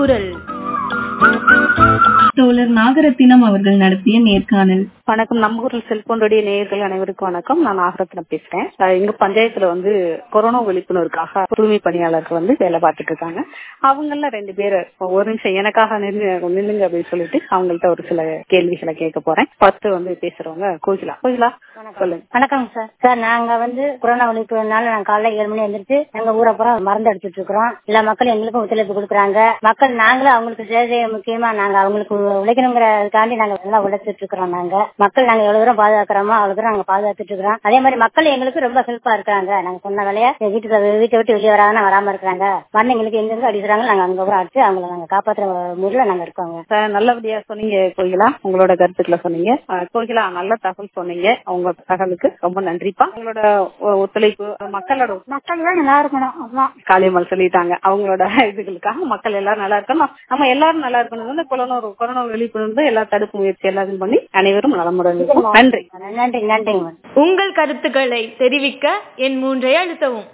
குரல் தோழர் நாகரத்தினம் அவர்கள் நடத்திய நேர்காணல் வணக்கம் நம்ம ஊரில் செல்போனுடைய நேயர்கள் அனைவருக்கும் வணக்கம் நான் நாகரத்னம் பேசுறேன் அஹ் எங்க பஞ்சாயத்துல வந்து கொரோனா விழிப்புணர்வுக்காக தூய்மை பணியாளர்கள் வந்து வேலை பார்த்துட்டு இருக்காங்க அவங்கள ரெண்டு பேர் ஒரு நிமிஷம் எனக்காக நின்னு நில்லுங்க அப்படின்னு சொல்லிட்டு அவங்கள்ட்ட ஒரு சில கேள்விகளை கேட்க போறேன் ஃபர்ஸ்ட் வந்து பேசுறவங்க கோகிலா கோகிலா சொல்லுங்க வணக்கம் சார் சார் நாங்க வந்து கொரோனா ஒழிப்புனால நாங்க காலைல ஏழு மணி எந்திரிச்சு எங்க ஊரை பூரா மருந்து அடிச்சிட்டு இருக்கிறோம் எல்லா மக்களும் எங்களுக்கும் ஒத்துழைப்பு கொடுக்குறாங்க மக்கள் நாங்களும் அவங்களுக்கு சேவை செய்ய முக்கியமா நாங்க அவங்களுக்கு உழைக்கணுங்கிறதுக்காண்டி நாங்க நல்லா உழைச்சிட்டு இருக்கிறோம் நாங்க மக்கள் நாங்க எவ்வளவு தூரம் பாதுகாக்கிறோமோ அவ்வளவு தூரம் நாங்க பாதுகாத்துட்டு இருக்கிறோம் அதே மாதிரி மக்கள் எங்களுக்கு ரொம்ப ஹெல்ப்பா இருக்காங்க நாங்க சொன்ன வேலையை வீட்டுக்கு வீட்டை விட்டு வெளியே வராங்கன்னா வராம இருக்கிறாங்க மருந்து எங்களுக்கு எங்கெங்க அடிக்கிறாங்க நாங்க அங்க பூரா அடிச்சு அவங்களை நாங்க காப்பாத்துற முறையில நாங்க இருக்கோங்க சார், நல்லபடியா சொன்னீங்க கோகிலா உங்களோட கருத்துக்களை சொன்னீங்க அஹ் கோகிலா நல்ல தகவல் சொன்னீங்க உங்க தகவலுக்கு ரொம்ப நன்றிப்பா உங்களோட ஒ- ஒத்துழைப்பு மக்களோட மக்கள் தான் நல்லா இருக்கணும் அதான் காளியம்மாள் சொல்லிட்டாங்க அவங்களோட இதுகளுக்காக மக்கள் எல்லாரும் நல்லா இருக்கணும் நம்ம எல்லாரும் நல்லா இருக்கணும் கொரோனா கொரோனா விழிப்புணர்வு எல்லா தடுப்பு முயற்சி எல்லாத்தையும் பண்ணி அனைவரும் நலமுடன் இருப்போம். நன்றி நன்றி நன்றிங்க உங்கள் கருத்துக்களை தெரிவிக்க என் மூன்றை அழுத்தவும்